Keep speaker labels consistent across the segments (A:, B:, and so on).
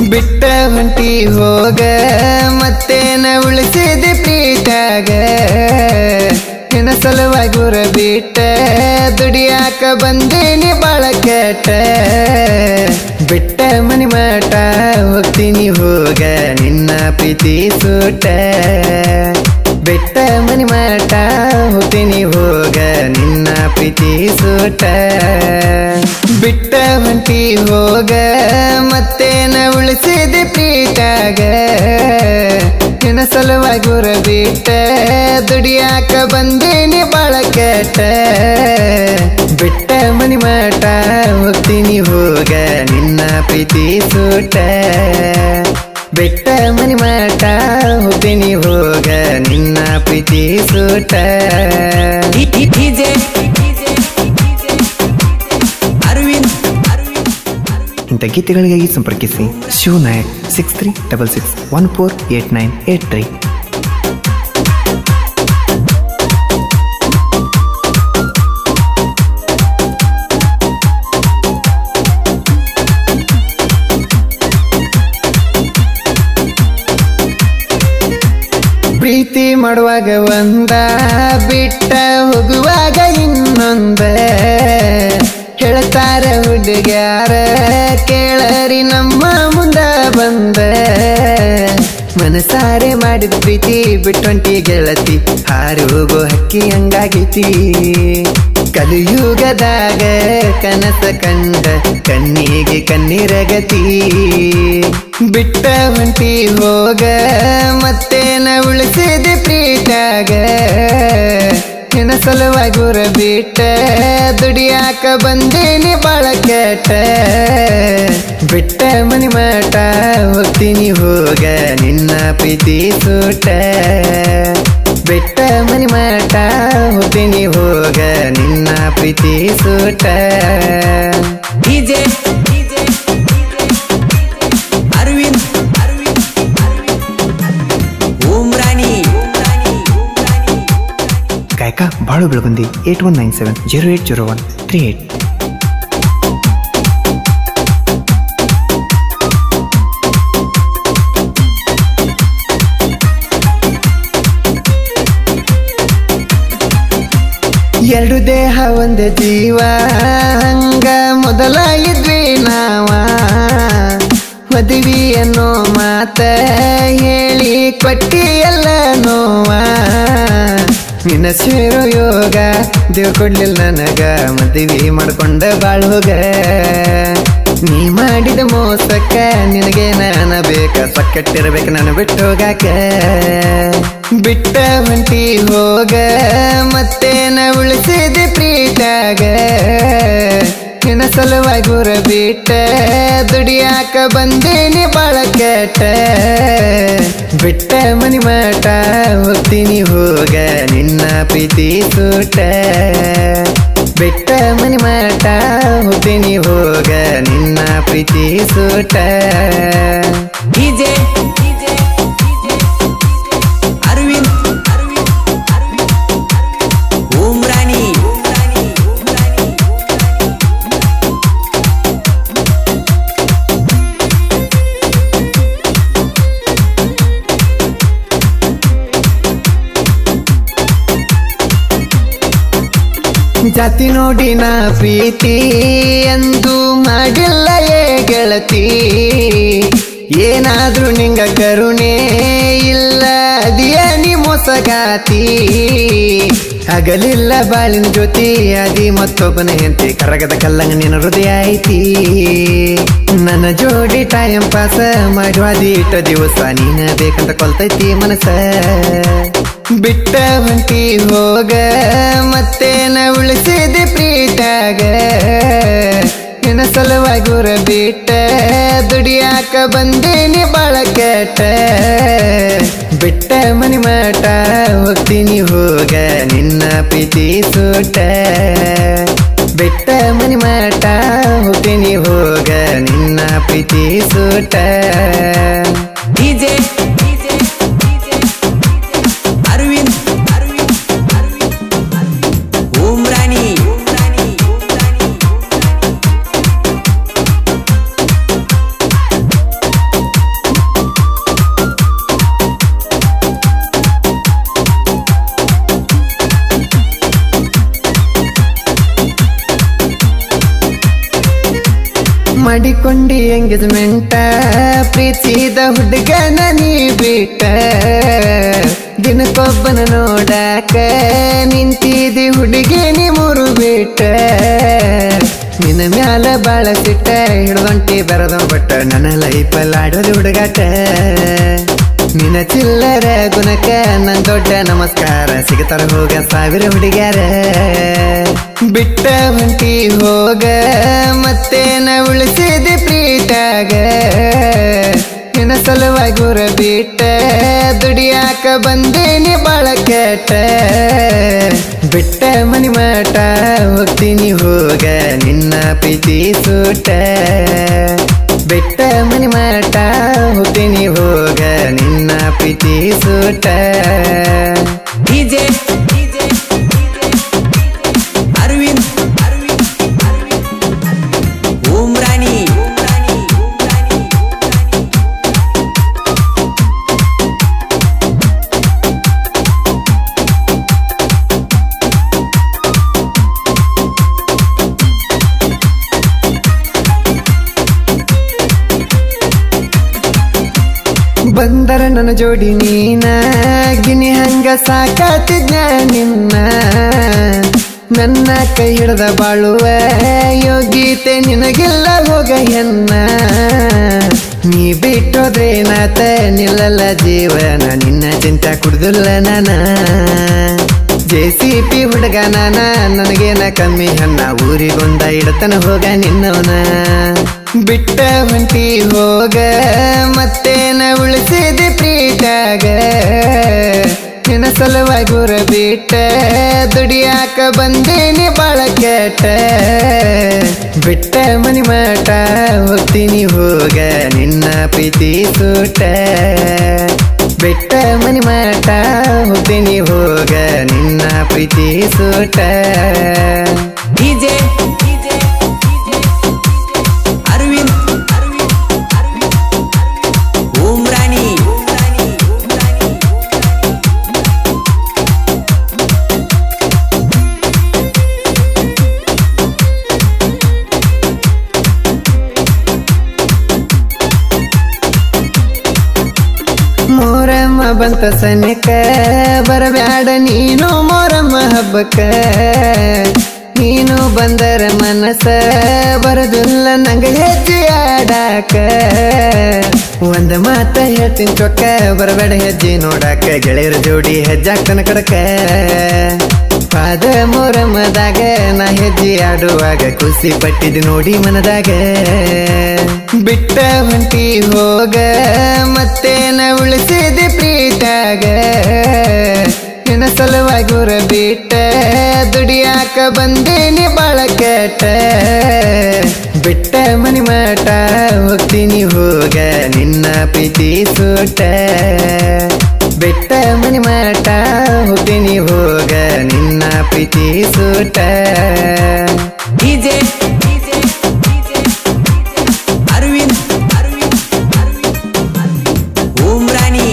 A: ಬಿಟ್ಟ ಹೊಂಟಿ ಹೋಗ ಮತ್ತೇನ ಉಳಿಸಿದೆ ಪ್ರೀತಾಗ ನಿನ್ನ ಸಲುವಾಗಿ ಊರ ಬಿಟ್ಟ ದುಡಿಯಾಕ ಬಂದೇನಿ ಬಾಳ ಕೆಟ್ಟ ಬಿಟ್ಟ ಮನಿ ಮಾಟ ಹೋಗ್ತೀನಿ ಹೋಗ ನಿನ್ನ ಪ್ರೀತಿ ಸೂಟ ಬೆಟ್ಟ ಮನಿ ಮಾಟ ಹೋಗ್ತೀನಿ ಹೋಗ ನಿನ್ನ ಪ್ರೀತಿ ಸೂಟ ಬಿಟ್ಟ ಹೊಂಟಿ ಹೋಗ ಮತ್ತೇನ ಉಳಿಸಿದೆ ಪ್ರೀತಾಗ ನಿನ್ನ ಸಲುವಾಗಿ ಊರ ಬಿಟ್ಟ ದುಡಿಯಾಕ ಬಂದೇನಿ ಬಾಳ ಕೆಟ್ಟ ಬಿಟ್ಟ ಮನಿ ಮಾಟ ಹೋಗ್ತೀನಿ ಹೋಗ ನಿನ್ನ ಪ್ರೀತಿ ಸೂಟ ಬೆಟ್ಟ ಮನಿ ಮಾಟ ಹೋಗ್ತೀನಿ ಹೋಗ ನಿನ್ನ ಪ್ರೀತಿ ಸೂಟ
B: ಡಿಜೆ ಅರವಿಂದ್
C: ಇಂಥ ಗೀತೆಗಳಿಗಾಗಿ ಸಂಪರ್ಕಿಸಿ Shiva Nayak six three double six one four eight nine eight three
A: ಪ್ರೀತಿ ಮಾಡುವಾಗ ಒಂದ ಬಿಟ್ಟ ಹೋಗುವಾಗ ಇನ್ನೊಂದ ಹೇಳ್ತಾರ ಹುಡುಗ್ಯಾರ ಕೇಳರಿ ನಮ್ಮ ಮುಂದ ಬಂದ ಮನಸಾರೆ ಮಾಡಿದ ಪ್ರೀತಿ ಬಿಟ್ಟೊಂಟಿ ಗೆಳತಿ ಹಾರಿ ಹೋಗೋ ಹಕ್ಕಿ ಹಂಗಾಗೈತಿ ಕಲಿಯುಗದಾಗ ಕನಸ ಕಂಡ ಕಣ್ಣಿಗೆ ಕಣ್ಣೀರಗತಿ ಬಿಟ್ಟ ಹೊಂಟಿ ಹೋಗ ಮತ್ತೇನ ಉಳಿಸಿದೆ ಪ್ರೀತಾಗ ನಿನ್ನ ಸಲುವಾಗಿ ಊರ ಬಿಟ್ಟ ದುಡಿಯಾಕ ಬಂದೇನಿ ಬಾಳ ಕೆಟ್ಟ ಬಿಟ್ಟ ಮನಿ ಮಾಟ ಹೋಗ್ತೀನಿ ಹೋಗ ನಿನ್ನ ಪ್ರೀತಿ ಸೂಟ ಬೆಟ್ಟ ಮನಿ ಮಾಟ ಹೋಗ್ತೀನಿ ಹೋಗ ನಿನ್ನ ಪ್ರೀತಿ ಸೂಟ
B: ಡಿಜೆ ಅರವಿಂದ್ ಓಂ ರಾಣಿ
C: ಗಾಯಕ Balu Belagundi eight one nine seven zero eight zero one three eight
A: ಎರಡು ದೇಹ ಒಂದೇ ಜೀವ ಹಂಗ ಮೊದಲ ಇದ್ವಿ ನಾವ ಮದುವೆ ಅನ್ನೋ ಮಾತ ಹೇಳಿ ಕೊಟ್ಟಿ ಎಲ್ಲ ನೋವ ನಿನ್ನ ಸೇರೋ ಯೋಗ ದೇವ್ ಕೊಡ್ಲಿಲ್ಲ ನನಗ ಮದುವೆ ಮಾಡ್ಕೊಂಡ ಬಾಳೋಗ ನೀ ಮಾಡಿದ ಮೋಸಕ್ಕ ನಿನಗೆ ನಾನ ಬೇಕ ಸಕ್ಕಟ್ಟಿರ್ಬೇಕು ನಾನು ಬಿಟ್ಟು ಹೋಗಾಕ ಬಿಟ್ಟ ಹೊಂಟಿ ಹೋಗ ಮತ್ತೇನ ಉಳಿಸಿದೆ ಪ್ರೀತಾಗ ನಿನ್ನ ಸಲುವಾಗಿ ಊರ ಬಿಟ್ಟ ದುಡಿಯಾಕ ಬಂದೇನಿ ಬಾಳ ಕೆಟ್ಟ ಬಿಟ್ಟ ಮನಿ ಮಾಟ ಹೋಗ್ತೀನಿ ಹೋಗ ನಿನ್ನ ಪ್ರೀತಿ ಸೂಟ ಬೆಟ್ಟ ಮನಿ ಮಾಟ ಹೋಗ್ತೀನಿ ಹೋಗ ನಿನ್ನ ಪ್ರೀತಿ ಸೂಟ
B: ಡಿಜೆ ಅರವಿಂದ್ ಓಂ ರಾಣಿ
A: ಜಾತಿ ನೋಡಿ ನಾ ಪ್ರೀತಿ ಎಂದು ಮಾಡಿಲ್ಲ ಏ ಗೆಳತಿ ಏನಾದ್ರೂ ನಿಂಗ ಕರುಣೆ ಇಲ್ಲ ಅದಿಯ ನೀ ಮೋಸಗಾತಿ ಹಗಲಿಲ್ಲ ಬಾಳಿನ ಜೊತೆ ಅದಿ ಮತ್ತೊಬ್ಬನ ಹೆಂಡತಿ ಕರಗದ ಕಲ್ಲಂಗ ನಿನ್ನ ಹೃದಯ ಐತಿ ನನ್ನ ಜೋಡಿ ಟೈಮ್ ಪಾಸ ಮಾಡುವಾದಿ ಇಟ್ಟ ದಿವಸ ನೀನ ಬೇಕಂತ ಕೊಲ್ತೈತಿ ಮನಸ್ಸ ಬಿಟ್ಟ ಹೊಂಟಿ ಹೋಗ ಮತ್ತೇನ ಉಳಿಸಿದೆ ಪ್ರೀತಾಗ ನಿನ್ನ ಸಲುವಾಗಿ ಊರ ಬಿಟ್ಟ ದುಡಿಯಾಕ ಬಂದೇನಿ ಬಾಳ ಕೆಟ್ಟ ಬಿಟ್ಟ ಮನಿ ಮಾಟ ಹೋಗ್ತೀನಿ ಹೋಗ ನಿನ್ನ ಪ್ರೀತಿ ಸೂಟ ಬೆಟ್ಟ ಮನಿ ಮಾಟ ಹೋಗ್ತೀನಿ ಹೋಗ ನಿನ್ನ ಪ್ರೀತಿ ಸೂಟ
B: ಡಿಜೆ ಅರವಿಂದ್ ಓಂ ರಾಣಿ
A: ಮಾಡಿಕೊಂಡಿ ಎಂಗೇಜ್ಮೆಂಟ ಪ್ರೀತಿಸಿದ ಹುಡುಗನ ನೀ ಬಿಟ್ಟ ದಿನಕ್ಕೊಬ್ಬನ ನೋಡಾಕ ನಿಂತಿದಿ ಹುಡುಗಿ ನೀ ಮೂರು ಬಿಟ್ಟ ನಿನ್ನ ಮ್ಯಾಲ ಬಾಳ ಸಿಟ್ಟ ಹಿಡ್ದೊಂಟಿ ಬರದ ಬಟ್ಟ ನನ್ನ ಲೈಫಲ್ಲಿ ಆಡೋದು ಹುಡುಗಾಟ ನಿನ್ನ ಚಿಲ್ಲರ ಗುಣಕ ನನ್ ದೊಡ್ಡ ನಮಸ್ಕಾರ ಸಿಗತಾರ ಹೋಗ ಸಾವಿರ ಹುಡುಗ್ಯಾರ ಬಿಟ್ಟ ಹೊಂಟಿ ಹೋಗ ಮತ್ತೇನ ಉಳಿಸಿದೆ ಪ್ರೀತಾಗ ನಿನ್ನ ಸಲುವಾಗಿ ಊರ ಬಿಟ್ಟ ದುಡಿಯಾಕ ಬಂದೇನಿ ಬಾಳ ಕೆಟ್ಟ ಬಿಟ್ಟ ಮನಿ ಮಾಟ ಹೋಗ್ತೀನಿ ಹೋಗ ನಿನ್ನ ಪ್ರೀತಿ ಸೂಟ ಬೆಟ್ಟ ಮನಿ ಮಾಟ ಹೋಗ್ತೀನಿ ಹೋಗ ನಿನ್ನ ಪ್ರೀತಿ ಸೂಟ
B: ಡಿಜೆ ಅರವಿಂದ್ ಉಮ್ರಾಣಿ
A: ಬಂದರ ನನ್ನ ಜೋಡಿ ನೀನ ಗಿನಿ ಹಂಗ ಸಾಕಾತಿದ್ನ ನಿನ್ನ ನನ್ನ ಕೈ ಹಿಡ್ದ ಬಾಳುವ ಯೋಗೀತೆ ನಿನಗೆಲ್ಲ ಹೋಗ ಎನ್ನ ನೀ ಬಿಟ್ಟೋದ್ರೇನಾತ ನಿಲ್ಲಲ್ಲ ಜೀವನ ನಿನ್ನ ಚಿಂತ ಕುಡ್ದಿಲ್ಲ ನಾನ ಜೆ ಸಿ ಪಿ ಹುಡುಗ ನಾನ ನನಗೇನ ಕಮ್ಮಿ ಹನ್ನ ಊರಿಗೊಂದ ಇಡತನ ಹೋಗ ನಿನ್ನವನ ಬಿಟ್ಟ ಹೊಂಟಿ ಹೋಗ ಮತ್ತೇನ ಉಳಿಸಿದೆ ಪ್ರೀತಾಗ ನಿನ್ನ ಸಲುವಾಗಿ ಊರ ಬಿಟ್ಟ ದುಡಿಯಾಕ ಬಂದೇನಿ ಬಾಳ ಕೆಟ್ಟ ಬಿಟ್ಟ ಮನಿ ಮಾಟ ಹೋಗ್ತೀನಿ ಹೋಗ ನಿನ್ನ ಪ್ರೀತಿ ಸೂಟ ಬೆಟ್ಟ ಮನಿ ಮಾಟ ಹೋಗ್ತೀನಿ ಹೋಗ ನಿನ್ನ ಪ್ರೀತಿ ಸೂಟ
B: ಡಿಜೆ ಅರವಿಂದ್ ಉಮ್ರಾಣಿ
A: ಮೋರಮ್ಮ ಬಂತ ಸನಿಕ ಬರಬ್ಯಾಡ ನೀನು ಮೋರಮ್ಮ ಹಬ್ಬಕ್ಕ ನೀನು ಬಂದರ ಮನಸ ಬರದಿಲ್ಲ ನಂಗ ಹೆಜ್ಜೆ ಆಡಾಕ ಒಂದ ಮಾತ ಹೇಳ್ತೀನಿ ಚೊಕ್ಕ ಬರಬೇಡ ಹೆಜ್ಜೆ ನೋಡಾಕ ಗೆಳೆಯರ ಜೋಡಿ ಹೆಜ್ಜಾಕ್ತನ ಕಡಕ ಪಾದ ಮೊರಮದಾಗ ನಾ ಹೆಜ್ಜೆ ಆಡುವಾಗ ಖುಷಿ ಪಟ್ಟಿದ್ ನೋಡಿ ಮನದಾಗ ಬಿಟ್ಟ ಹೊಂಟಿ ಹೋಗ ಮತ್ತೇನ ಉಳಿಸಿದೆ ಪ್ರೀತಾಗ ನಿನ್ನ ಸಲುವಾಗಿ ಊರ ಬಿಟ್ಟ ದುಡಿಯಾಕ ಬಂದೇನಿ ಬಾಳ ಕೆಟ್ಟ ಬಿಟ್ಟ ಮನಿ ಮಾಟ ಹೋಗ್ತೀನಿ ಹೋಗ ನಿನ್ನ ಪ್ರೀತಿ ಸೂಟ ಬೆಟ್ಟ ಮನಿ ಮಾಟ ಹೋಗ್ತೀನಿ ಹೋಗ ನಿನ್ನ ಪ್ರೀತಿ ಸೂಟ
B: ಡಿಜೆ ಅರವಿಂದ್ ಉಮ್ರಾಣಿ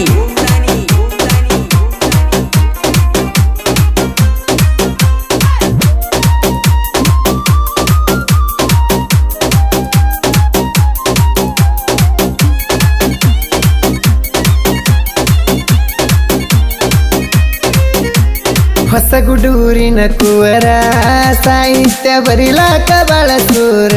A: ಹೊಸಗುಡೂರಿನ ಕುವರ ಸಾಹಿತ್ಯ ಬರಿಲಾಕ ಬಳಸೂರ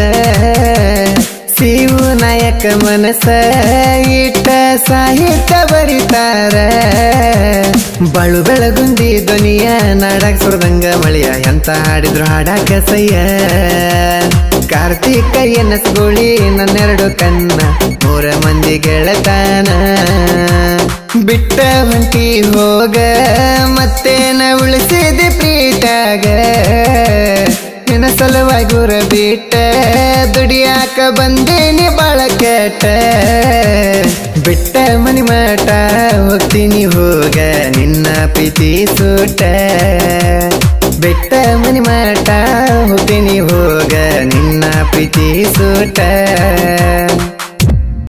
A: ಶಿವು ನಾಯಕ ಮನಸ ಇಟ್ಟ ಸಾಹಿತ್ಯ ಬರಿತಾರ ಬಾಳು ಬೆಳಗುಂದಿ ಧ್ವನಿಯ ನಾಡಾಕ್ ಸುರದಂಗ ಮಳೆಯ ಎಂತ ಹಾಡಿದ್ರು ಹಾಡಾಕ ಸಯ್ಯ ಕಾರ್ತಿಕ ಎನಸ್ಗೋಳಿ ನನ್ನೆರಡು ಕನ್ನ ಮೂರ ಮಂದಿ ಗೆಳತಾನ ಬಿಟ್ಟ ಹೊಂಟಿ ಹೋಗ ಮತ್ತೇನ ಉಳಿಸಿದೆ ಪ್ರೀತಾಗ ನಿನ್ನ ಸಲುವಾಗಿ ಊರ ಬಿಟ್ಟ ದುಡಿಯಾಕ ಬಂದೇನಿ ಬಾಳ ಕೆಟ್ಟ ಬಿಟ್ಟ ಮನಿ ಮಾಟ ಹೋಗ್ತೀನಿ ಹೋಗ ನಿನ್ನ ಪ್ರೀತಿ ಸೂಟ ಬೆಟ್ಟ ಮನಿ ಮಾಟ ಹೋಗ್ತೀನಿ ಹೋಗ ನಿನ್ನ ಪ್ರೀತಿ ಸೂಟ